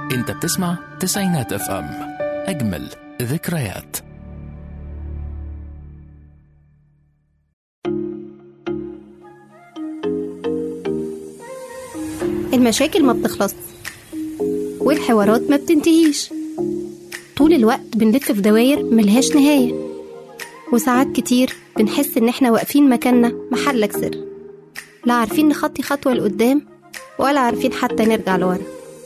انت بتسمع تسعينات اف ام اجمل ذكريات المشاكل ما بتخلص والحوارات ما بتنتهيش طول الوقت بنلف في دواير ملهاش نهاية وساعات كتير بنحس إن إحنا واقفين مكاننا محلك سر لا عارفين نخطي خطوة لقدام ولا عارفين حتى نرجع لورا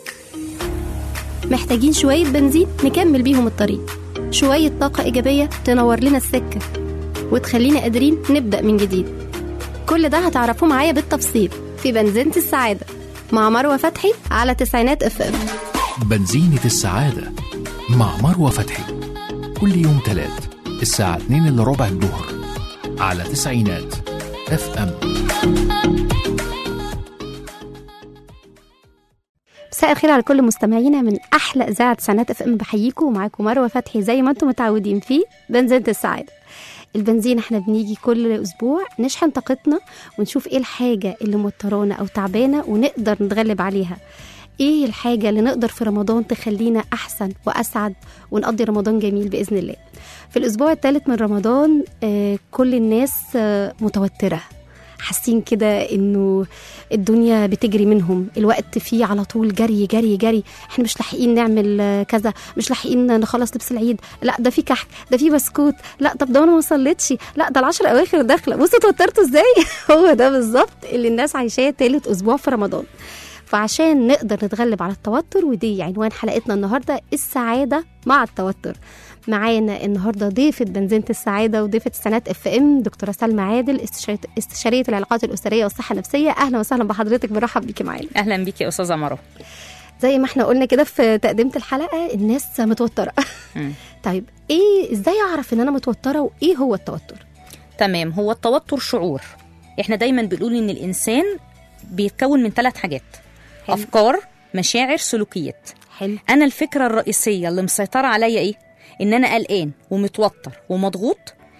محتاجين شوية بنزين نكمل بيهم الطريق شوية طاقة إيجابية تنور لنا السكة وتخلينا قادرين نبدأ من جديد كل ده هتعرفوه معايا بالتفصيل في بنزينة السعادة مع مروة فتحي على تسعينات اف ام بنزينة السعادة مع مروة فتحي كل يوم تلات الساعة 2 إلا ربع الظهر على تسعينات اف ام مساء الخير على كل مستمعينا من احلى اذاعه تسعينات اف ام بحييكم ومعاكم مروه فتحي زي ما انتم متعودين في بنزينه السعاده البنزين احنا بنيجي كل اسبوع نشحن طاقتنا ونشوف ايه الحاجه اللي موترانا او تعبانه ونقدر نتغلب عليها ايه الحاجه اللي نقدر في رمضان تخلينا احسن واسعد ونقضي رمضان جميل باذن الله في الاسبوع الثالث من رمضان آه كل الناس آه متوتره حاسين كده انه الدنيا بتجري منهم الوقت فيه على طول جري جري جري احنا مش لاحقين نعمل آه، كذا مش لاحقين نخلص لبس العيد لا ده في كحك ده في بسكوت لا طب ده انا ما صليتش لا ده العشر اواخر داخله بصوا اتوترتوا ازاي هو ده بالظبط اللي الناس عايشاه تالت اسبوع في رمضان فعشان نقدر نتغلب على التوتر ودي عنوان حلقتنا النهارده السعاده مع التوتر معانا النهارده ضيفه بنزينه السعاده وضيفه السنات اف ام دكتوره سلمى عادل استشاريه استشاريه العلاقات الاسريه والصحه النفسيه اهلا وسهلا بحضرتك برحب بيكي معانا اهلا بيكي يا استاذه مروه زي ما احنا قلنا كده في تقديمه الحلقه الناس متوتره مم. طيب ايه ازاي اعرف ان انا متوتره وايه هو التوتر تمام هو التوتر شعور احنا دايما بنقول ان الانسان بيتكون من ثلاث حاجات حلو. افكار مشاعر سلوكيات حلو انا الفكره الرئيسيه اللي مسيطره عليا ايه ان انا قلقان ومتوتر ومضغوط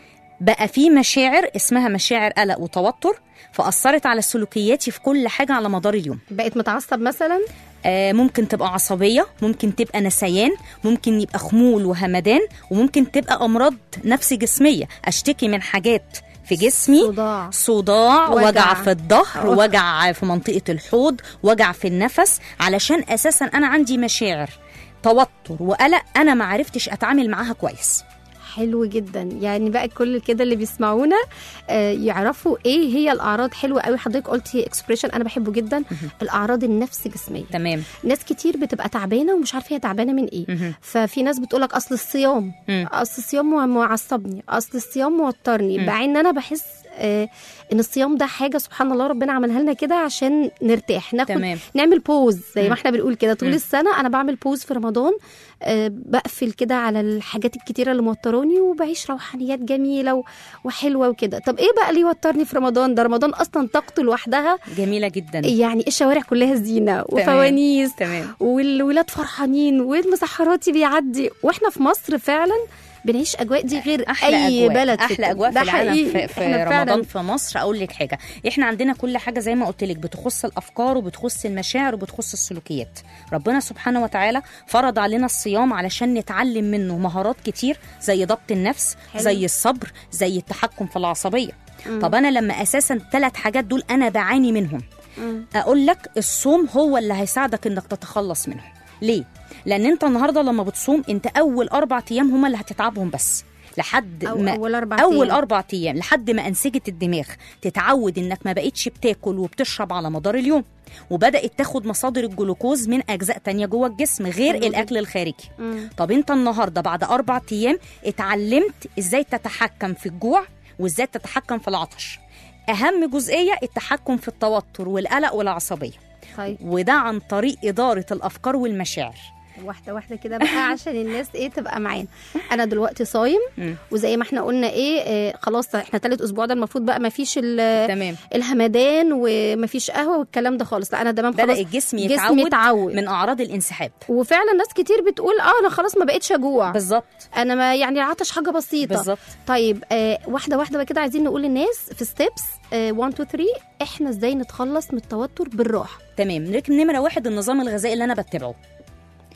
بقى في مشاعر اسمها مشاعر قلق وتوتر فاثرت على سلوكياتي في كل حاجه على مدار اليوم بقيت متعصب مثلا آه، ممكن تبقى عصبية ممكن تبقى نسيان ممكن يبقى خمول وهمدان وممكن تبقى أمراض نفس جسمية أشتكي من حاجات في جسمي صداع صداع وجع. وجع, في الظهر أوه. وجع في منطقة الحوض وجع في النفس علشان أساسا أنا عندي مشاعر توتر وقلق أنا ما عرفتش أتعامل معاها كويس حلو جدا يعني بقى كل كده اللي بيسمعونا آه، يعرفوا ايه هي الاعراض حلوه قوي حضرتك قلتي اكسبريشن انا بحبه جدا الاعراض النفس جسميه تمام ناس كتير بتبقى تعبانه ومش عارفه هي تعبانه من ايه مهم. ففي ناس بتقولك اصل الصيام مم. اصل الصيام مع- معصبني اصل الصيام موترني مم. مع ان انا بحس آه ان الصيام ده حاجه سبحان الله ربنا عملها لنا كده عشان نرتاح ناخد تمام. نعمل بوز زي مم. ما احنا بنقول كده طول مم. السنه انا بعمل بوز في رمضان آه بقفل كده على الحاجات الكتيره اللي موتراني وبعيش روحانيات جميله و- وحلوه وكده طب ايه بقى اللي يوترني في رمضان ده رمضان اصلا طاقته لوحدها جميلة جدا يعني الشوارع كلها زينه وفوانيس تمام والولاد فرحانين والمسحراتي بيعدي واحنا في مصر فعلا بنعيش اجواء دي غير احلى اي أجواء. بلد في احلى الدنيا. اجواء ده في العالم حقيقي. في, في إحنا رمضان فعلا في مصر اقول لك حاجه احنا عندنا كل حاجه زي ما قلت لك بتخص الافكار وبتخص المشاعر وبتخص السلوكيات ربنا سبحانه وتعالى فرض علينا الصيام علشان نتعلم منه مهارات كتير زي ضبط النفس حلو. زي الصبر زي التحكم في العصبيه مم. طب انا لما اساسا ثلاث حاجات دول انا بعاني منهم مم. اقول لك الصوم هو اللي هيساعدك انك تتخلص منهم ليه لان انت النهارده لما بتصوم انت اول اربع ايام هما اللي هتتعبهم بس لحد أو ما اول اربع اول أيام. اربع ايام لحد ما انسجه الدماغ تتعود انك ما بقتش بتاكل وبتشرب على مدار اليوم وبدات تاخد مصادر الجلوكوز من اجزاء تانية جوه الجسم غير حلو الاكل الخارجي مم. طب انت النهارده بعد اربع ايام اتعلمت ازاي تتحكم في الجوع وازاي تتحكم في العطش اهم جزئيه التحكم في التوتر والقلق والعصبيه طيب وده عن طريق اداره الافكار والمشاعر واحده واحده كده بقى عشان الناس ايه تبقى معانا انا دلوقتي صايم مم. وزي ما احنا قلنا ايه آه خلاص احنا ثالث اسبوع ده المفروض بقى ما فيش ال- تمام الهمدان وما فيش قهوه والكلام ده خالص لا انا تمام بدا خلاص الجسم جسمي يتعود اتعود من اعراض الانسحاب وفعلا ناس كتير بتقول اه انا خلاص ما بقتش اجوع بالظبط انا ما يعني العطش حاجه بسيطه بالظبط طيب آه واحده واحده بقى كده عايزين نقول للناس في ستيبس 1 2 3 احنا ازاي نتخلص من التوتر بالراحه تمام رقم نمره واحد النظام الغذائي اللي انا بتبعه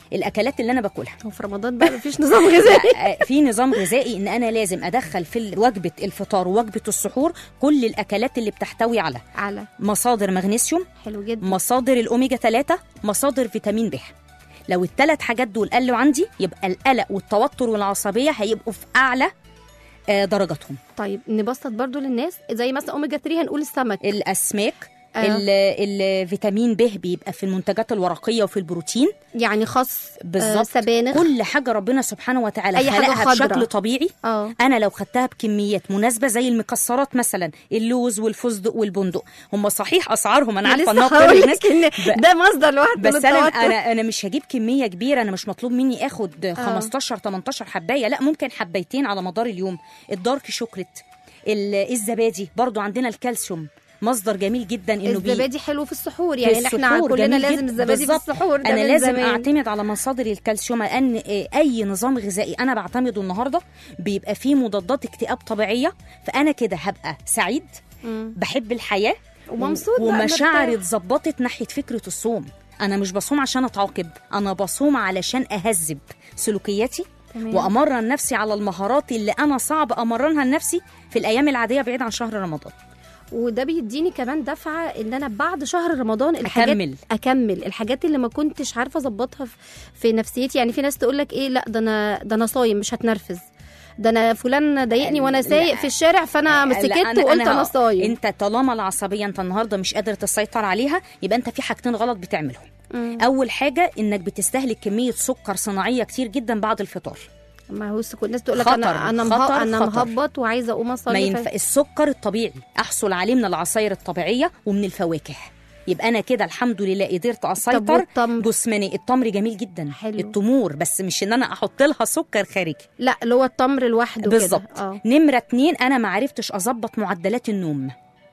الاكلات اللي انا باكلها هو في رمضان بقى مفيش نظام غذائي لا، آه، في نظام غذائي ان انا لازم ادخل في ال- وجبه الفطار ووجبه السحور كل الاكلات اللي بتحتوي على على مصادر مغنيسيوم حلو جدا مصادر الاوميجا 3 مصادر فيتامين ب لو الثلاث حاجات دول قلوا عندي يبقى القلق والتوتر والعصبيه هيبقوا في اعلى آه، درجاتهم طيب نبسط برضو للناس زي مثلا اوميجا 3 هنقول السمك الاسماك آه. ال- الفيتامين ب بيبقى في المنتجات الورقيه وفي البروتين يعني خس بالظبط. آه سبانخ كل حاجه ربنا سبحانه وتعالى أي حاجة خلقها خضرا. بشكل طبيعي اه انا لو خدتها بكميات مناسبه زي المكسرات مثلا اللوز والفستق والبندق هم صحيح اسعارهم انا عارفه لسه انها هقول بتغري الناس لك ان ب- ده مصدر لوحده بس انا للتوتر. انا انا مش هجيب كميه كبيره انا مش مطلوب مني اخد 15 18 حبايه لا ممكن حبايتين على مدار اليوم الدارك شوكليت ال- الزبادي برضو عندنا الكالسيوم مصدر جميل جدا انه بي- الزبادي حلو في السحور في يعني احنا السحور كلنا جميل لازم جدا. الزبادي في بالظبط. السحور ده انا من لازم زمان. اعتمد على مصادر الكالسيوم لان آه، اي نظام غذائي انا بعتمده النهارده بيبقى فيه مضادات اكتئاب طبيعيه فانا كده هبقى سعيد مم. بحب الحياه ومبسوط بقى ومشاعري مرتاح. اتظبطت ناحيه فكره الصوم انا مش بصوم عشان اتعاقب انا بصوم علشان اهذب سلوكياتي تمام. وامرن نفسي على المهارات اللي انا صعب امرنها لنفسي في الايام العاديه بعيد عن شهر رمضان وده بيديني كمان دفعه ان انا بعد شهر رمضان الحاجات أكمل. اكمل الحاجات اللي ما كنتش عارفه اظبطها في- في نفسيتي يعني في ناس تقول لك ايه لا ده انا ده انا صايم مش هتنرفز ده انا فلان ضايقني وانا سايق في الشارع فانا لا، سكت أنا- وقلت انا ه- صايم انت طالما العصبيه انت النهارده مش قادر تسيطر عليها يبقى انت في حاجتين غلط بتعملهم مم. اول حاجه انك بتستهلك كميه سكر صناعيه كتير جدا بعد الفطار ما هو السكر- الناس تقول لك خطر، انا انا خطر، مه- انا خطر. مهبط وعايزه اقوم ما اصلي ينفع السكر الطبيعي احصل عليه من العصاير الطبيعيه ومن الفواكه يبقى انا كده الحمد لله قدرت طب اسيطر والتمر جسماني التمر جميل جدا حلو. التمور بس مش ان انا احط لها سكر خارجي لا اللي هو التمر لوحده كده. بالظبط اه نمره اتنين انا ما عرفتش اظبط معدلات النوم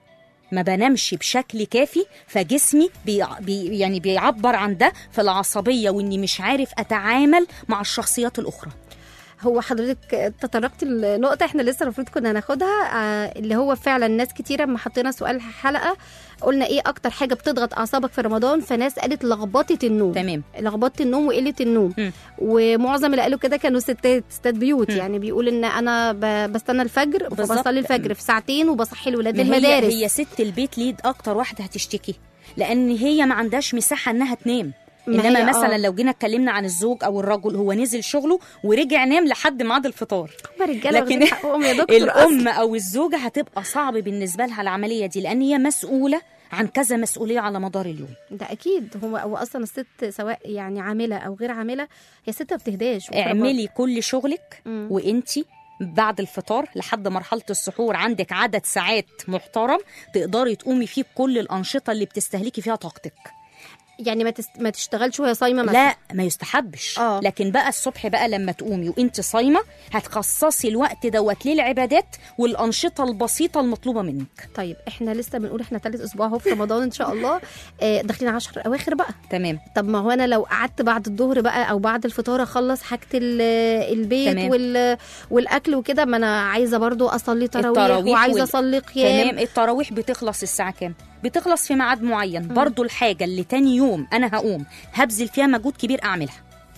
ما بنامش بشكل كافي فجسمي بي بي يعني بيعبر عن ده في العصبيه واني مش عارف اتعامل مع الشخصيات الاخرى هو حضرتك تطرقت النقطة احنا لسه المفروض كنا هناخدها آه، اللي هو فعلا ناس كتيرة لما حطينا سؤال حلقة قلنا ايه أكتر حاجة بتضغط أعصابك في رمضان فناس قالت لخبطة النوم تمام لخبطة النوم وقلة النوم مم. ومعظم اللي قالوا كده كانوا ستات ستات بيوت مم. يعني بيقول ان انا ب- بستنى الفجر بالظبط. فبصلي الفجر في ساعتين وبصحي الولاد ما هي المدارس هي ست البيت ليه اكتر واحده هتشتكي لان هي ما عندهاش مساحه انها تنام ما انما هي مثلا آه. لو جينا اتكلمنا عن الزوج او الرجل هو نزل شغله ورجع نام لحد ميعاد الفطار هما رجاله لكن واخدين حقهم يا دكتور الام أصلاً. او الزوجه هتبقى صعب بالنسبه لها العمليه دي لان هي مسؤوله عن كذا مسؤوليه على مدار اليوم ده اكيد هو هو اصلا الست سواء يعني عامله او غير عامله هي ست ما بتهداش اعملي كل شغلك مم. وانتي بعد الفطار لحد مرحله السحور عندك عدد ساعات محترم تقدري تقومي فيه بكل الانشطه اللي بتستهلكي فيها طاقتك يعني ما تست... ما تشتغلش وهي صايمه مثلا لا ما يستحبش آه. لكن بقى الصبح بقى لما تقومي وانت صايمه هتخصصي الوقت دوت للعبادات والانشطه البسيطه المطلوبه منك طيب احنا لسه بنقول احنا ثالث اسبوع اهو في رمضان ان شاء الله آه، داخلين على 10 اواخر بقى تمام طب ما هو انا لو قعدت بعد الظهر بقى او بعد الفطار اخلص حاجه ال- البيت تمام. وال... والاكل وكده ما انا عايزه برضو اصلي تراويح التراويح وعايزه وال- اصلي قيام تمام التراويح بتخلص الساعه كام بتخلص في ميعاد معين برضو الحاجه اللي تاني يوم انا هقوم هبذل فيها مجهود كبير اعملها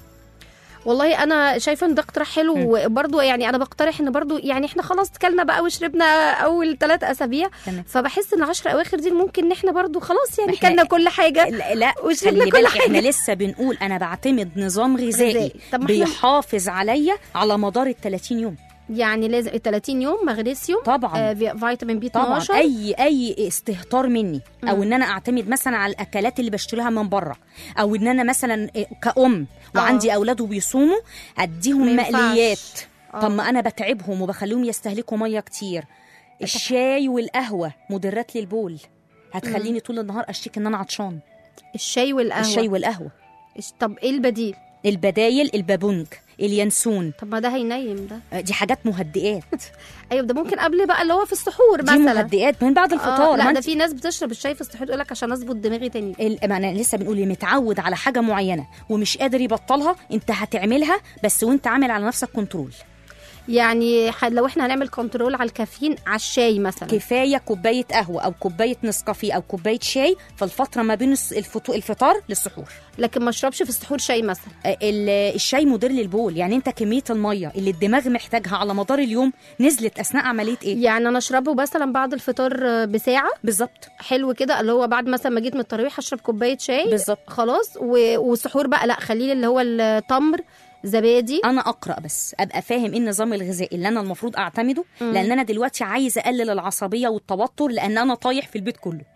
والله انا شايفه ان ده اقتراح حلو وبرضو يعني انا بقترح ان برضو يعني احنا خلاص كلنا بقى وشربنا اول ثلاث اسابيع تمام. فبحس ان العشر اواخر دي ممكن ان احنا برضو خلاص يعني إحنا- كلنا كل حاجه لا, لا وشربنا خلي كل بالك حاجة. احنا لسه بنقول انا بعتمد نظام غذائي غذائي. طب ما إحنا- بيحافظ عليا على مدار ال 30 يوم يعني لازم ال 30 يوم مغنيسيوم طبعا آه في- فيتامين بي طبعا 12 اي اي استهتار مني او ان انا اعتمد مثلا على الاكلات اللي بشتريها من بره او ان انا مثلا كأم وعندي اولاد وبيصوموا ما اديهم ينفعش. مقليات آه. طب ما انا بتعبهم وبخليهم يستهلكوا ميه كتير الشاي والقهوه مدرات للبول هتخليني طول النهار اشتكي ان انا عطشان الشاي والقهوه الشاي والقهوه إيش- طب ايه البديل البدايل البابونج اليانسون طب ما ده هينيم ده دي حاجات مهدئات ايوه ده ممكن قبل بقى اللي هو في السحور دي مثلا مهدئات من بعد آه الفطار لا ما ده انت في ناس بتشرب الشاي في السحور يقول لك عشان اظبط دماغي تاني ال- ما انا لسه بنقول اللي متعود على حاجه معينه ومش قادر يبطلها انت هتعملها بس وانت عامل على نفسك كنترول يعني ح- لو احنا هنعمل كنترول على الكافيين على الشاي مثلا كفايه كوبايه قهوه او كوبايه نسكافيه او كوبايه شاي في الفتره ما بين الس- الفطو- الفطار للسحور لكن ما اشربش في السحور شاي مثلا آه، ال- الشاي مضر للبول يعني انت كميه الميه اللي الدماغ محتاجها على مدار اليوم نزلت اثناء عمليه ايه يعني انا اشربه مثلا بعد الفطار آه، بساعه بالظبط حلو كده اللي هو بعد مثلا ما جيت من التراويح اشرب كوبايه شاي بالظبط. خلاص و... والسحور بقى لا خليه اللي هو التمر زبادي انا اقرا بس ابقى فاهم ايه النظام الغذائي اللي انا المفروض اعتمده لان انا دلوقتي عايز اقلل العصبيه والتوتر لان انا طايح في البيت كله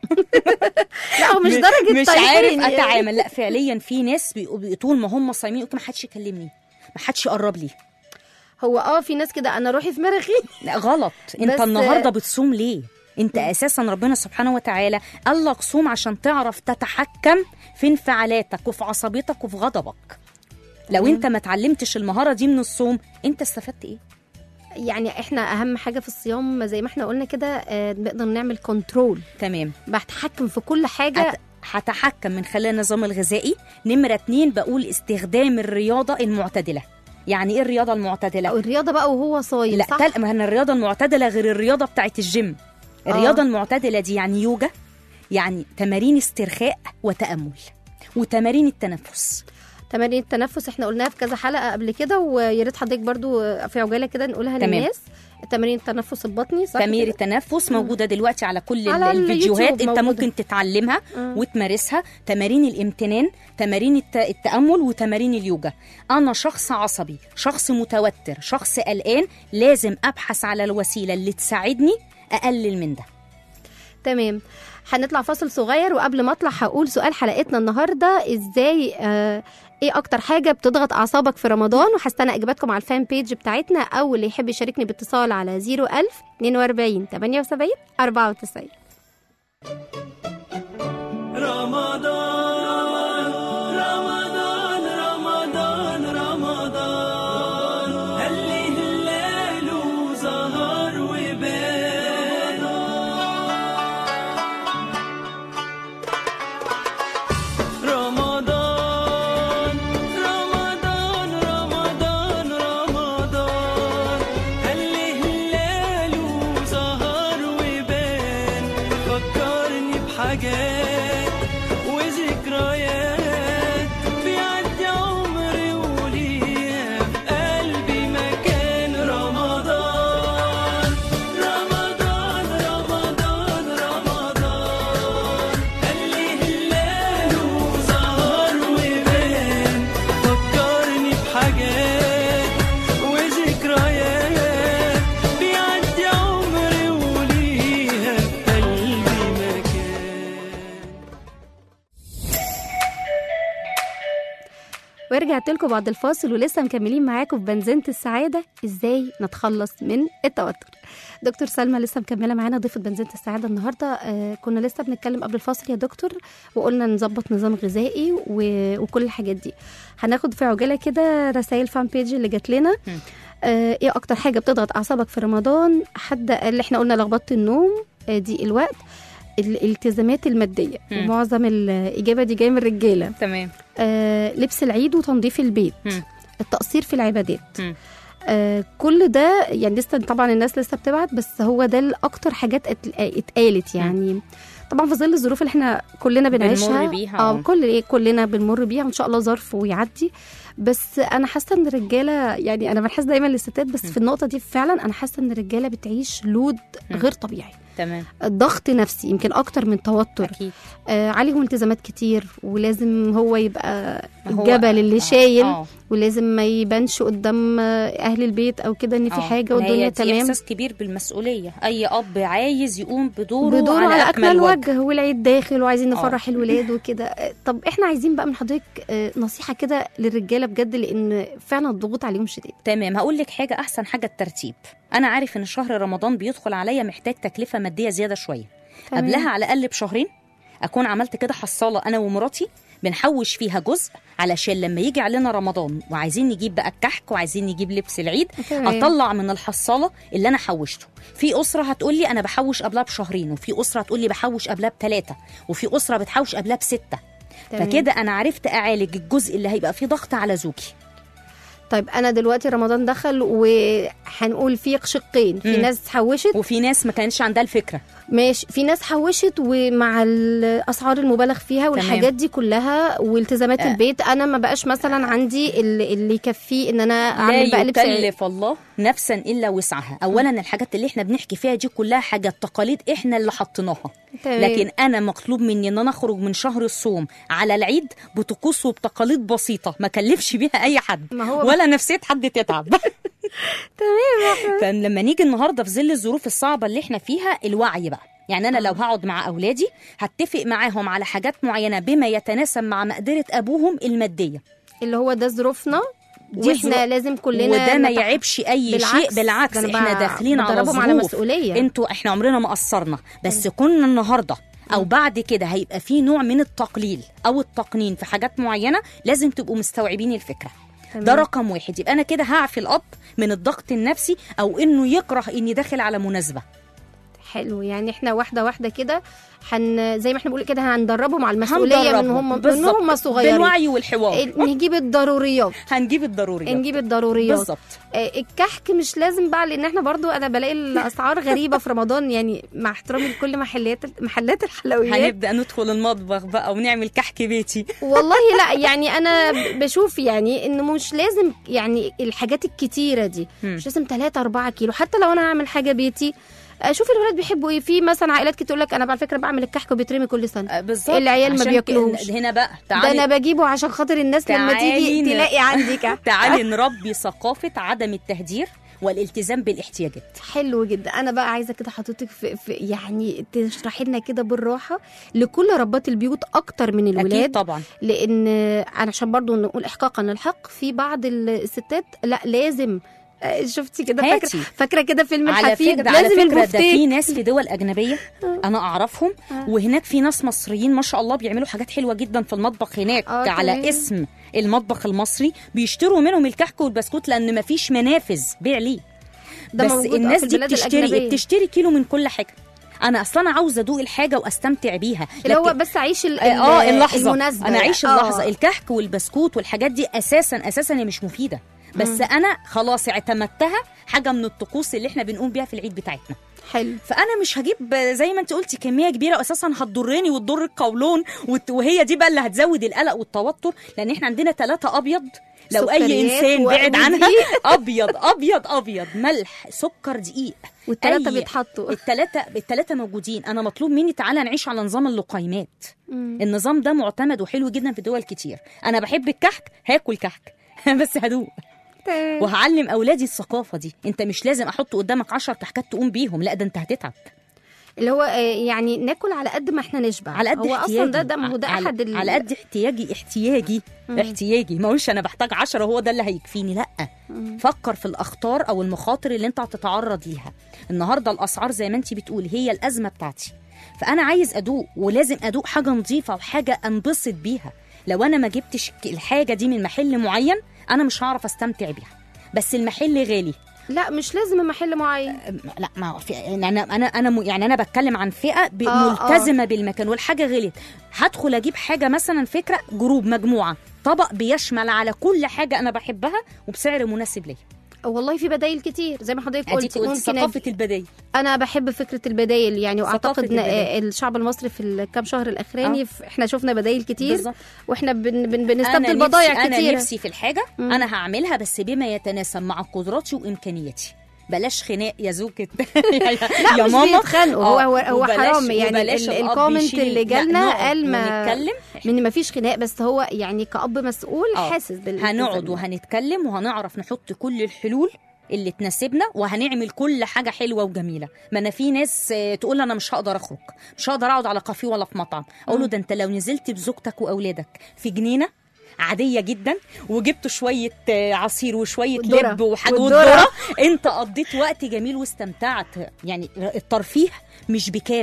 لا هو مش درجه مش طيب عارف يعني. اتعامل لا فعليا في ناس بيبقوا- بيبقوا طول ما هم صايمين يقولوا ما حدش يكلمني ما حدش يقرب لي هو اه في ناس كده انا روحي في مرخي لا غلط انت بس- النهارده بتصوم ليه انت اساسا ربنا سبحانه وتعالى قال لك صوم عشان تعرف تتحكم في انفعالاتك وفي عصبيتك وفي غضبك لو انت ما اتعلمتش المهاره دي من الصوم انت استفدت ايه يعني احنا اهم حاجه في الصيام زي ما احنا قلنا كده آه، نقدر نعمل كنترول تمام بتحكم في كل حاجه هت- هتحكم من خلال النظام الغذائي نمرة اتنين بقول استخدام الرياضة المعتدلة يعني ايه الرياضة المعتدلة؟ او الرياضه بقى وهو صايم لا صح تل... ما هن الرياضة المعتدلة غير الرياضة بتاعت الجيم الرياضة المعتدلة دي يعني يوجا يعني تمارين استرخاء وتأمل وتمارين التنفس تمارين التنفس احنا قلناها في كذا حلقه قبل كده ويا ريت حضرتك برضو في عجاله كده نقولها تمام. للناس تمارين التنفس البطني صح تمارين كده؟ التنفس موجودة دلوقتي على كل على ال- الفيديوهات اليوتيوب انت موجودة. ممكن تتعلمها آه. وتمارسها تمارين الامتنان تمارين الت... التأمل وتمارين اليوجا أنا شخص عصبي شخص متوتر شخص قلقان لازم أبحث على الوسيلة اللي تساعدني أقلل من ده تمام هنطلع فاصل صغير وقبل ما اطلع هقول سؤال حلقتنا النهارده ازاي آه ايه اكتر حاجه بتضغط اعصابك في رمضان وهستنى اجاباتكم على الفان بيج بتاعتنا او اللي يحب يشاركني باتصال على 01000 42 78 94 رمضان رمضان رمضان رمضان هلي هلال وزهر وبان رمضان رمضان رمضان رمضان هلي هلال وزهر وبان فكرني بحاجات وذكريات بيعدي عمري وليها في قلبي مكان رمضان رمضان رمضان رمضان هلي هلال وزهر وبان فكرني بحاجات وذكريات بيعدي عمري وليها في قلبي مكان ورجعت لكم بعد الفاصل ولسه مكملين معاكم في بنزينة السعادة ازاي نتخلص من التوتر دكتور سلمى لسه مكملة معانا ضيفة بنزينة السعادة النهاردة آه كنا لسه بنتكلم قبل الفاصل يا دكتور وقلنا نظبط نظام غذائي و... وكل الحاجات دي هناخد في عجالة كده رسائل فان بيج اللي جات لنا آه ايه اكتر حاجة بتضغط اعصابك في رمضان حد اللي احنا قلنا لخبطة النوم آه دي الوقت الالتزامات المادية مم. ومعظم الإجابة دي جاية من الرجالة تمام آه، لبس العيد وتنظيف البيت مم. التقصير في العبادات مم. آه كل ده يعني لسه طبعا الناس لسه بتبعت بس هو ده الاكتر حاجات ات- اتقالت يعني طبعا في ظل الظروف اللي احنا كلنا بنعيشها بيها، اه آه. كل ايه كلنا بنمر بيها وان شاء الله ظرف ويعدي بس انا حاسه ان الرجاله يعني انا بنحس دايما للستات بس في النقطه دي فعلا انا حاسه ان الرجاله بتعيش لود غير طبيعي تمام ضغط نفسي يمكن اكتر من توتر أكيد آه عليهم التزامات كتير ولازم هو يبقى هو- الجبل اللي آه، شايل آه. ولازم ما يبانش قدام آه، اهل البيت او كده ان في آه. حاجه هي والدنيا دي تمام إحساس كبير بالمسؤولية أي أب عايز يقوم بدوره, بدور على, اكمل, أكمل وجه. وجه والعيد داخل وعايزين آه. نفرح الولاد وكده آه، طب احنا عايزين بقى من حضرتك آه، نصيحه كده للرجاله بجد لان فعلا الضغوط عليهم شديد تمام هقول لك حاجة أحسن حاجة الترتيب أنا عارف إن شهر رمضان بيدخل عليا محتاج تكلفة مادية زيادة شوية تمام. قبلها على الأقل بشهرين أكون عملت كده حصالة أنا ومراتي بنحوش فيها جزء علشان لما يجي علينا رمضان وعايزين نجيب بقى الكحك وعايزين نجيب لبس العيد تمام. اطلع من الحصاله اللي انا حوشته في اسره هتقول لي انا بحوش قبلها بشهرين وفي اسره هتقول لي بحوش قبلها بثلاثه وفي اسره بتحوش قبلها بسته تمام. فكده انا عرفت اعالج الجزء اللي هيبقى فيه ضغط على زوجي طيب انا دلوقتي رمضان دخل وهنقول في شقين في مم. ناس حوشت وفي ناس ما كانش عندها الفكره ماشي في ناس حوشت ومع الاسعار المبالغ فيها والحاجات دي كلها والتزامات آه. البيت انا ما بقاش مثلا عندي اللي, اللي يكفيه ان انا لا اعمل بقلب سعر يكلف الله نفسا الا وسعها اولا الحاجات اللي احنا بنحكي فيها دي كلها حاجات تقاليد احنا اللي حطيناها تمام. لكن انا مطلوب مني ان انا اخرج من شهر الصوم على العيد بطقوس وبتقاليد بسيطه ما كلفش بيها اي حد ما هو- ولا نفسيه حد تتعب تمام فلما نيجي النهارده في ظل الظروف الصعبه اللي احنا فيها الوعي بقى يعني انا لو هقعد مع اولادي هتفق معاهم على حاجات معينه بما يتناسب مع مقدره ابوهم الماديه اللي هو ده ظروفنا دي واحنا ظروف- لازم كلنا وده ما نتح- يعيبش اي بالعكس، شيء بالعكس ده أنا احنا ب- داخلين على بدربهم على ظروف مسؤولية. انتوا احنا عمرنا ما قصرنا بس كنا النهارده او بعد كده هيبقى في نوع من التقليل او التقنين في حاجات معينه لازم تبقوا مستوعبين الفكره تمام. ده رقم واحد يبقى انا كده هعفي الاب من الضغط النفسي او انه يكره اني داخل على مناسبه حلو يعني احنا واحده واحده كده حن زي ما احنا بنقول كده هندربهم على المسؤوليه من هندربهم. هم من بالظبط. هم صغيرين بالوعي والحوار ال- نجيب الضروريات هنجيب الضروري نجيب الضروريات بالظبط آه، الكحك مش لازم بقى لان احنا برضو انا بلاقي الاسعار غريبه في رمضان يعني مع احترامي لكل محلات محلات الحلويات هنبدا ندخل المطبخ بقى ونعمل كحك بيتي والله لا يعني انا بشوف يعني انه مش لازم يعني الحاجات الكتيره دي مم. مش لازم 3 4 كيلو حتى لو انا هعمل حاجه بيتي اشوف الولاد بيحبوا ايه في مثلا عائلات كتير تقول لك انا على فكره بعمل الكحك وبيترمي كل سنه آه، بالظبط العيال ما عشان بياكلوش. ك- هنا بقى ده تعالي انا بجيبه عشان خاطر الناس لما تعالي تيجي ن- تلاقي عندي كحك تعالي نربي ثقافة عدم التهدير والالتزام بالاحتياجات حلو جدا انا بقى عايزه كده حضرتك في, في يعني تشرحي لنا كده بالراحه لكل ربات البيوت اكتر من أكيد الولاد طبعا لان أنا عشان برضو نقول احقاقا الحق في بعض الستات لا لازم آه، شفتي كده هاتي. فاكره فاكره كده فيلم على الحفيد فكرة على لازم فكرة ده البفتيك في ناس في دول أجنبية أنا أعرفهم آه. وهناك في ناس مصريين ما شاء الله بيعملوا حاجات حلوة جدا في المطبخ هناك آه، على تمام. اسم المطبخ المصري بيشتروا منهم الكحك والبسكوت لأن ما فيش منافذ بيع ليه ده بس موجود، آه، الناس في دي البلاد بتشتري الأجنبية. بتشتري كيلو من كل حاجة أنا أصلا عاوزة أدوق الحاجة وأستمتع بيها اللي هو لكن- بس عيش ال- اه ال- اللحظه المناسبه انا اعيش آه. اللحظه الكحك والبسكوت والحاجات دي اساسا اساسا هي مش مفيده بس مم. انا خلاص اعتمدتها حاجه من الطقوس اللي احنا بنقوم بيها في العيد بتاعتنا حلو فانا مش هجيب زي ما انت قلتي كميه كبيره واساسا هتضرني وتضر القولون وت- وهي دي بقى اللي هتزود القلق والتوتر لان احنا عندنا ثلاثه ابيض لو اي سكريات انسان و- بعد عنها ودقيق. ابيض ابيض ابيض ملح سكر دقيق والثلاثه أي- بيتحطوا الثلاثه الثلاثه موجودين انا مطلوب مني تعالى نعيش على نظام اللقيمات مم. النظام ده معتمد وحلو جدا في دول كتير انا بحب الكحك هاكل كحك بس هدوق تمام. وهعلم اولادي الثقافه دي انت مش لازم احط قدامك 10 كحكات تقوم بيهم لا ده انت هتتعب اللي هو آه، يعني ناكل على قد ما احنا نشبع على قد هو احتياجي اصلا ده ده ما هو ده على- احد ال... على قد احتياجي احتياجي مم. احتياجي ما اقولش انا بحتاج 10 هو ده اللي هيكفيني لا مم. فكر في الاخطار او المخاطر اللي انت هتتعرض ليها النهارده الاسعار زي ما انت بتقول هي الازمه بتاعتي فانا عايز ادوق ولازم ادوق حاجه نظيفه وحاجه انبسط بيها لو انا ما جبتش الحاجه دي من محل معين انا مش هعرف استمتع بيها بس المحل غالي لا مش لازم محل معين لا ما هو في يعني انا انا انا م- يعني انا بتكلم عن فئه ب- آه، ملتزمه بالمكان والحاجه غليت هدخل اجيب حاجه مثلا فكره جروب مجموعه طبق بيشمل على كل حاجه انا بحبها وبسعر مناسب ليا والله في بدايل كتير زي ما حضرتك اديك قلت قلت ممكن ثقافه أج- البدايل انا بحب فكره البدايل يعني ثقافة واعتقد إن البدايل. الشعب المصري في الكام شهر الاخراني آه. ف- احنا شفنا بدايل كتير بالظبط واحنا بن بن انا بنستبدل نفسي بضايع انا كتير نفسي في الحاجه مم. انا هعملها بس بما يتناسب مع قدراتي وامكانياتي بلاش خناق يا زوجة لا يا مش ماما بيتخانقوا هو آه، هو, هو وبلاش- حرام يعني وبلاش ال- الأب الكومنت يشيل- اللي لا، جالنا نقعد قال ما ونتكلم من ما فيش خناق بس هو يعني كأب مسؤول آه. حاسس بال هنقعد وهنتكلم وهنعرف نحط كل الحلول اللي تناسبنا وهنعمل كل حاجه حلوه وجميله ما انا في ناس آه، تقول انا مش هقدر اخرج مش هقدر اقعد على كافيه ولا في مطعم اقول له ده انت لو نزلت بزوجتك واولادك في جنينه عادية جدا وجبت شوية آه، عصير وشوية والذرة. لب وحاجة والذرة. والذرة انت قضيت وقت جميل واستمتعت يعني الترفيه مش بكام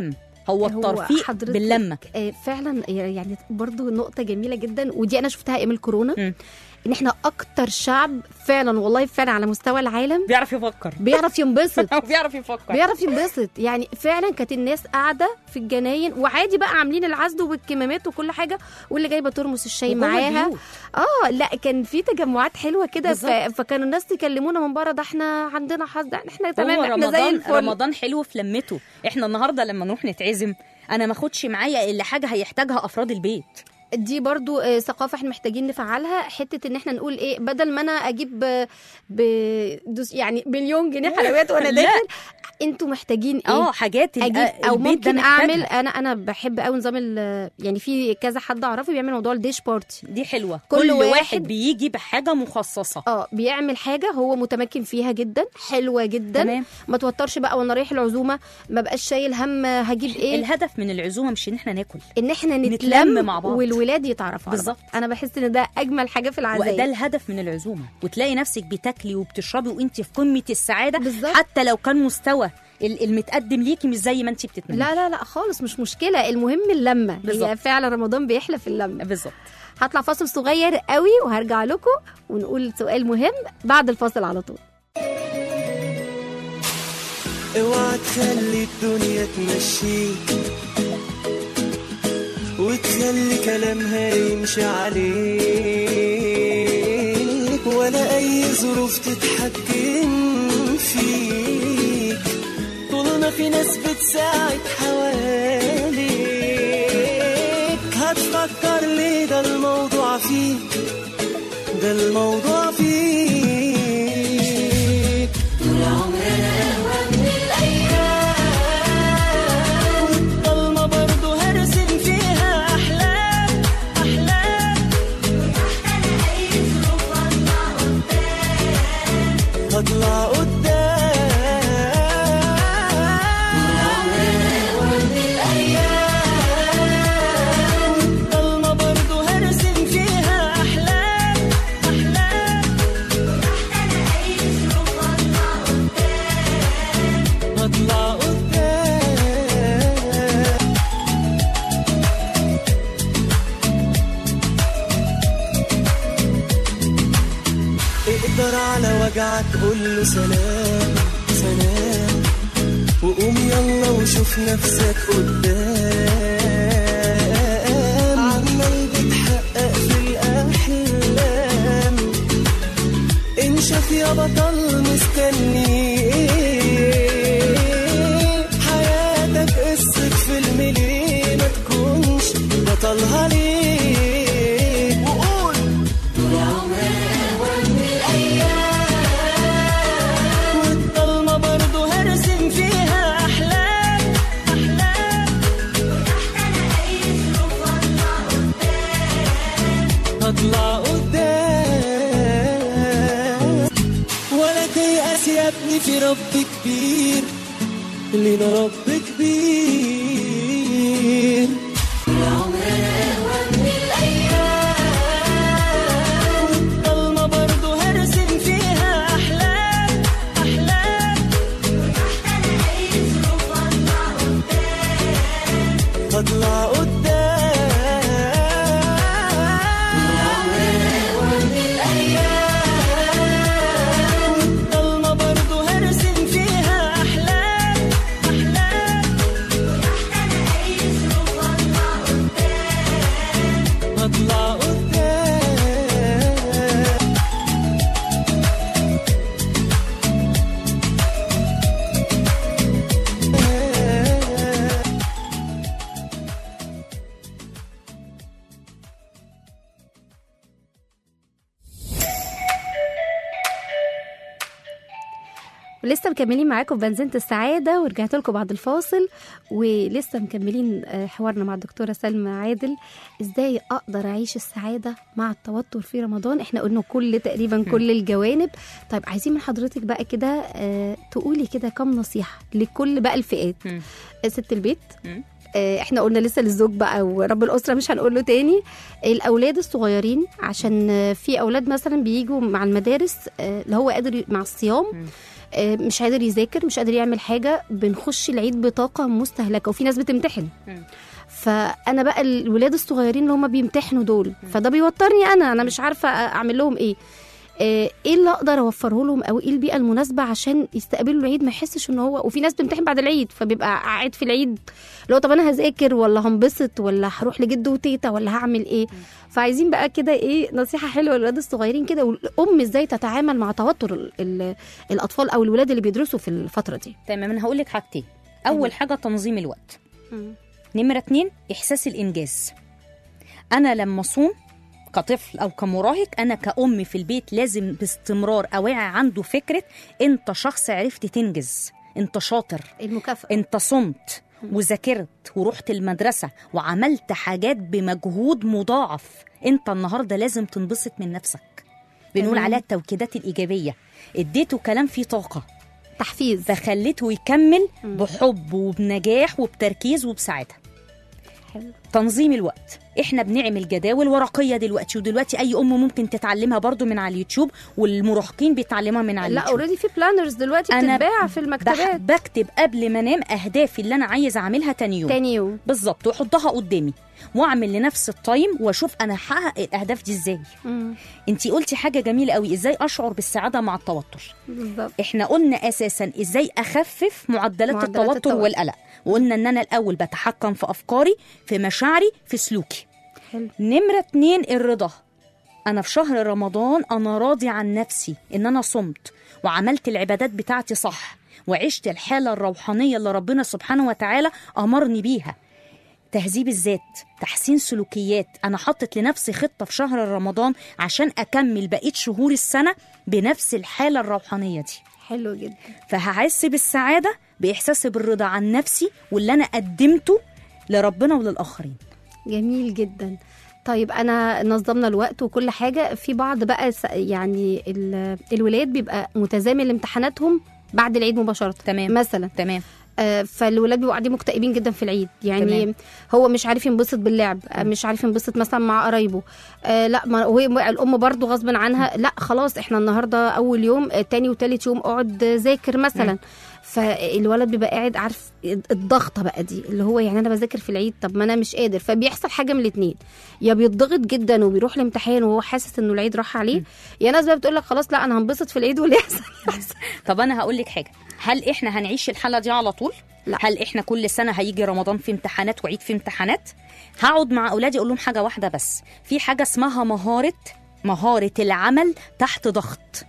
هو هو الترفيه حضرتك- باللمه آه، فعلا يعني برضو نقطة جميلة جدا ودي أنا شفتها أيام الكورونا مم. إن إحنا أكتر شعب فعلا والله فعلا على مستوى العالم بيعرف يفكر بيعرف ينبسط بيعرف يفكر بيعرف ينبسط يعني فعلا كانت الناس قاعده في الجناين وعادي بقى عاملين العزل والكمامات وكل حاجه واللي جايبه ترمس الشاي وجوه معاها البيوت. اه لا كان في تجمعات حلوه كده ف... بالظبط. فكانوا الناس تكلمونا من بره ده احنا عندنا حظ ده احنا تمام هو احنا زي رمضان الفل رمضان حلو في لمته احنا النهارده لما نروح نتعزم انا ما اخدش معايا الا حاجه هيحتاجها افراد البيت دي برضو آه، ثقافه احنا محتاجين نفعلها حته ان احنا نقول ايه بدل ما انا اجيب ب... بدوس يعني مليون جنيه حلويات وانا لا. داخل انتوا محتاجين ايه اه حاجات ال- اجيب آه، او البيت ده ممكن محتاجها. اعمل انا انا بحب قوي نظام ال- يعني في كذا حد اعرفه بيعمل موضوع الديش بارتي دي حلوه كل كل, واحد- واحد, بيجي بحاجه مخصصه اه بيعمل حاجه هو متمكن فيها جدا حلوه جدا تمام. ما توترش بقى وانا رايح العزومه ما بقاش شايل هم هجيب ايه الهدف من العزومه مش ان احنا ناكل ان احنا نتلم نتلم مع بعض. والولاد يتعرفوا على بالظبط. بعض. انا بحس ان ده اجمل حاجه في وده العزايم الهدف من العزومه وتلاقي نفسك بتاكلي وبتشربي وانت في قمه السعاده بالظبط. حتى لو كان مستوى ال- المتقدم ليكي مش زي ما انت بتتمني لا لا لا خالص مش مشكله المهم اللمه هي بالظبط. فعلا رمضان بيحلى في اللمه بالظبط هطلع فاصل صغير قوي وهرجع لكم ونقول سؤال مهم بعد الفاصل على طول اوعى تخلي الدنيا تمشيك وتخلي كلامها يمشي عليك ولا اي ظروف تتحكم فيك طول ما في ناس بتساعد حواليك هتفكر ليه ده الموضوع فيك ده الموضوع فيك والضلمة برضو هرسم فيها أحلام أحلام هطلع قدام والضلمة برضو هرسم فيها أحلام أحلام هطلع قدام اقدر على وجعك قول له سلام سلام وقوم يلا وشوف نفسك قدام عمال بتحقق في الأحلام انشف يا بطل مستني ايه حياتك قصة فيلم ليه ما تكونش بطلها ليه وقول والضلمة برضو هرسم فيها أحلام أحلام هطلع قدام ولا تيأس يا ابني في رب كبير لينا رب كبير والضلمة برضو هرسم فيها أحلام أحلام هطلع قدام والضلمة برضو هرسم فيها أحلام أحلام هطلع قدام ولسه مكملين معاكم في بنزينة السعادة ورجعت لكم بعد الفاصل ولسه مكملين آه، حوارنا مع الدكتورة سلمى عادل ازاي اقدر اعيش السعادة مع التوتر في رمضان احنا قلنا كل تقريبا كل الجوانب طيب عايزين من حضرتك بقى كده آه، تقولي كده كم نصيحة لكل بقى الفئات مم. آه، ست البيت مم. آه، احنا قلنا لسه للزوج بقى ورب الاسره مش هنقول له تاني الاولاد الصغيرين عشان آه، في اولاد مثلا بيجوا مع المدارس آه، اللي هو قادر ي- مع الصيام مم. آه، مش قادر يذاكر مش قادر يعمل حاجه بنخش العيد بطاقه مستهلكه وفي ناس بتمتحن مم. فانا بقى الولاد الصغيرين اللي هم بيمتحنوا دول فده بيوترني انا انا مش عارفه اعمل لهم ايه آه، ايه اللي اقدر اوفره لهم او ايه البيئه المناسبه عشان يستقبلوا العيد ما يحسش ان هو وفي ناس بتمتحن بعد العيد فبيبقى قاعد في العيد لو طب انا هذاكر ولا هنبسط ولا هروح لجد وتيتا ولا هعمل ايه فعايزين بقى كده ايه نصيحه حلوه للولاد الصغيرين كده والام ازاي تتعامل مع توتر ال- ال- الاطفال او الولاد اللي بيدرسوا في الفتره دي تمام انا هقول لك حاجتين اول حاجه تنظيم الوقت نمرة اتنين إحساس الإنجاز أنا لما أصوم كطفل أو كمراهق أنا كأم في البيت لازم باستمرار أوعي عنده فكرة أنت شخص عرفت تنجز أنت شاطر المكافاه أنت صمت وذاكرت ورحت المدرسة وعملت حاجات بمجهود مضاعف أنت النهاردة لازم تنبسط من نفسك بنقول تمام. عليها التوكيدات الإيجابية اديته كلام فيه طاقة تحفيز فخليته يكمل بحب وبنجاح وبتركيز وبسعادة حلو. تنظيم الوقت احنا بنعمل جداول ورقيه دلوقتي ودلوقتي اي ام ممكن تتعلمها برضو من على اليوتيوب والمراهقين بيتعلموها من على لا اليوتيوب اوريدي في بلانرز دلوقتي أنا بتتباع في بح- المكتبات بكتب قبل ما انام اهدافي اللي انا عايز اعملها تاني يوم تاني يوم بالظبط واحطها قدامي واعمل لنفس التايم واشوف انا هحقق الاهداف دي ازاي مم. انتي قلتي حاجه جميله قوي ازاي اشعر بالسعاده مع التوتر بالظبط احنا قلنا اساسا ازاي اخفف معدلات, معدلات التوتر, التوتر. والقلق وقلنا ان انا الاول بتحكم في افكاري في مشاعري في سلوكي حلو نمرة اتنين الرضا أنا في شهر رمضان أنا راضي عن نفسي إن أنا صمت وعملت العبادات بتاعتي صح وعشت الحالة الروحانية اللي ربنا سبحانه وتعالى أمرني بيها تهذيب الذات تحسين سلوكيات أنا حطت لنفسي خطة في شهر رمضان عشان أكمل بقية شهور السنة بنفس الحالة الروحانية دي حلو جدا فهحس بالسعادة بإحساسي بالرضا عن نفسي واللي أنا قدمته لربنا وللآخرين جميل جدا طيب انا نظمنا الوقت وكل حاجه في بعض بقى س- يعني ال- الولاد بيبقى متزامن لامتحاناتهم بعد العيد مباشره تمام. مثلا تمام آه، فالولاد بيبقوا قاعدين مكتئبين جدا في العيد يعني تمام. تمام. هو مش عارف ينبسط باللعب آه، مش عارف ينبسط مثلا مع قرايبه آه لا ما هو الام برضو غصب عنها لا خلاص احنا النهارده اول يوم آه، تاني وتالت يوم اقعد آه، ذاكر مثلا فالولد بيبقى قاعد عارف الضغطه بقى دي اللي هو يعني انا بذاكر في العيد طب ما انا مش قادر فبيحصل حاجه من الاثنين يا بيتضغط جدا وبيروح الامتحان وهو حاسس انه العيد راح عليه يا ناس بقى بتقول لك خلاص لا انا هنبسط في العيد واللي يحصل يحصل طب انا هقول لك حاجه هل احنا هنعيش الحاله دي على طول لا. هل احنا كل سنه هيجي رمضان في امتحانات وعيد في امتحانات هقعد مع اولادي اقول لهم حاجه واحده بس في حاجه اسمها مهاره مهاره العمل تحت ضغط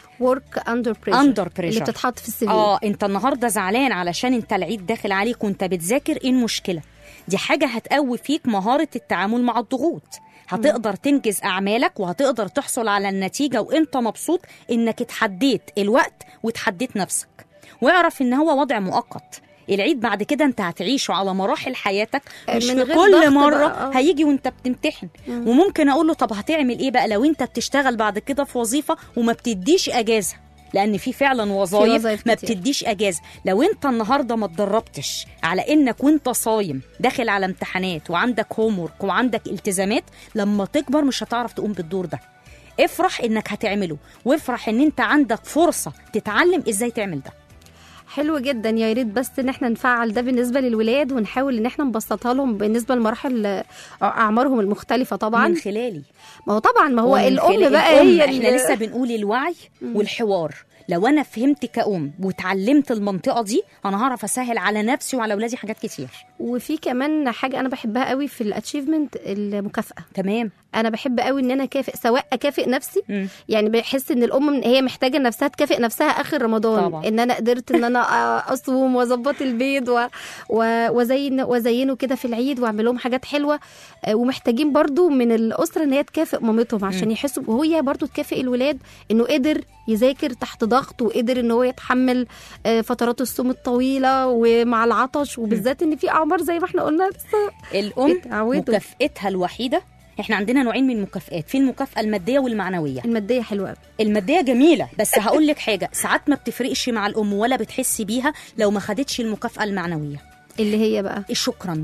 ورك اندر بريشر Under pressure. اللي بتتحط في السي اه انت النهارده زعلان علشان انت العيد داخل عليك وانت بتذاكر ايه المشكله دي حاجه هتقوي فيك مهاره التعامل مع الضغوط هتقدر تنجز اعمالك وهتقدر تحصل على النتيجه وانت مبسوط انك اتحديت الوقت وتحديت نفسك واعرف ان هو وضع مؤقت العيد بعد كده انت هتعيشه على مراحل حياتك مش من في غير كل ضغط مره بقى، آه. هيجي وانت بتمتحن وممكن اقول له طب هتعمل ايه بقى لو انت بتشتغل بعد كده في وظيفه وما بتديش اجازه لان في فعلا وظايف وظايف ما كتير. بتديش اجازه لو انت النهارده ما اتدربتش على انك وانت صايم داخل على امتحانات وعندك هوم وعندك التزامات لما تكبر مش هتعرف تقوم بالدور ده افرح انك هتعمله وافرح ان انت عندك فرصه تتعلم ازاي تعمل ده حلو جدا يا ريت بس ان احنا نفعل ده بالنسبه للولاد ونحاول ان احنا نبسطها لهم بالنسبه لمراحل آه، اعمارهم المختلفه طبعا من خلالي ما هو طبعا ما هو ومن الام خلال بقى الأم. هي احنا اللي- لسه بنقول الوعي والحوار لو انا فهمت كأم وتعلمت المنطقه دي انا هعرف اسهل على نفسي وعلى اولادي حاجات كتير وفي كمان حاجه انا بحبها قوي في الاتشيفمنت المكافاه تمام انا بحب قوي ان انا اكافئ سواء اكافئ نفسي مم. يعني بحس ان الام من- هي محتاجه نفسها تكافئ نفسها اخر رمضان طبعا. ان انا قدرت ان انا أ- اصوم واظبط البيت و- و- وازين وازينه كده في العيد واعمل لهم حاجات حلوه آه، ومحتاجين برضو من الاسره ان هي تكافئ مامتهم عشان يحسوا وهي برضو تكافئ الولاد انه قدر يذاكر تحت ضغط وقدر ان هو يتحمل آه، فترات الصوم الطويله ومع العطش وبالذات ان في اعمار زي ما احنا قلنا لسه الام اتعودوا. مكافئتها الوحيده احنا عندنا نوعين من المكافئات في المكافاه الماديه والمعنويه الماديه حلوه قوي الماديه جميله بس هقول لك حاجه ساعات ما بتفرقش مع الام ولا بتحسي بيها لو ما خدتش المكافاه المعنويه اللي هي بقى شكرا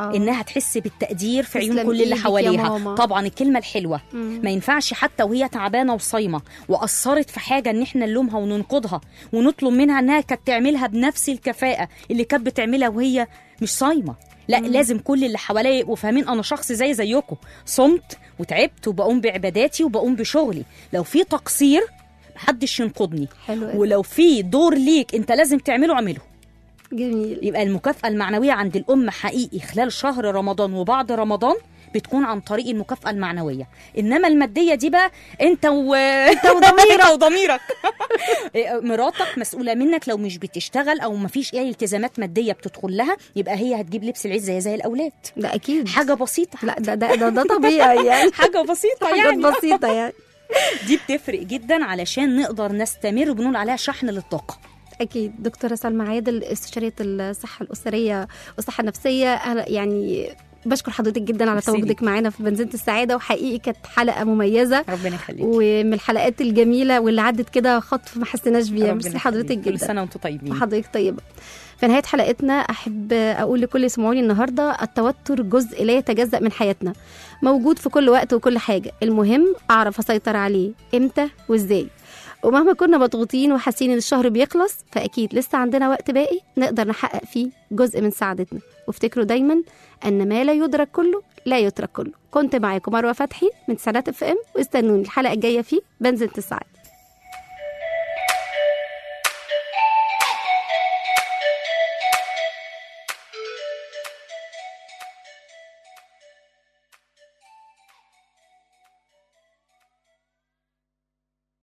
آه. انها تحس بالتقدير في عيون تسلم كل اللي إيدك يا حواليها ماما. طبعا الكلمه الحلوه مم. ما ينفعش حتى وهي تعبانه وصايمه واثرت في حاجه ان احنا نلومها وننقضها ونطلب منها انها كانت تعملها بنفس الكفاءه اللي كانت بتعملها وهي مش صايمه لا مم. لازم كل اللي حواليا يبقوا فاهمين انا شخص زي زيكم صمت وتعبت وبقوم بعباداتي وبقوم بشغلي لو في تقصير محدش ينقضني حلو أوي. ولو في دور ليك انت لازم تعمله اعمله جميل يبقى المكافأة المعنوية عند الأم حقيقي خلال شهر رمضان وبعد رمضان بتكون عن طريق المكافأة المعنوية إنما المادية دي بقى أنت و... أنت وضميرك وضميرك مراتك مسؤولة منك لو مش بتشتغل أو مفيش أي التزامات مادية بتدخل لها يبقى هي هتجيب لبس العيد زي زي الأولاد ده اكيد حاجة بسيطة لا ده ده ده, ده طبيعي يعني حاجة بسيطة حاجات يعني بسيطه يعني دي بتفرق جدا علشان نقدر نستمر وبنقول عليها شحن للطاقة اكيد دكتوره سلمى عادل استشاريه الصحه الاسريه والصحه النفسيه أنا يعني بشكر حضرتك جدا على ميرسي تواجدك معانا في بنزينة السعادة وحقيقي كانت حلقة مميزة ربنا يخليك ومن الحلقات الجميلة واللي عدت كده خطف ما حسيناش بيها ربنا ميرسي حضرتك يخليك. كل جدا سنة وأنتم طيبين وحضرتك طيبة في نهاية حلقتنا أحب أقول لكل اللي سمعوني النهاردة التوتر جزء لا يتجزأ من حياتنا موجود في كل وقت وكل حاجة المهم أعرف أسيطر عليه إمتى وإزاي ومهما كنا مضغوطين وحاسين ان الشهر بيخلص فاكيد لسه عندنا وقت باقي نقدر نحقق فيه جزء من سعادتنا وافتكروا دايما ان ما لا يدرك كله لا يترك كله كنت معاكم مروه فتحي من سنات اف ام واستنوني الحلقه الجايه في بنزلة السعاده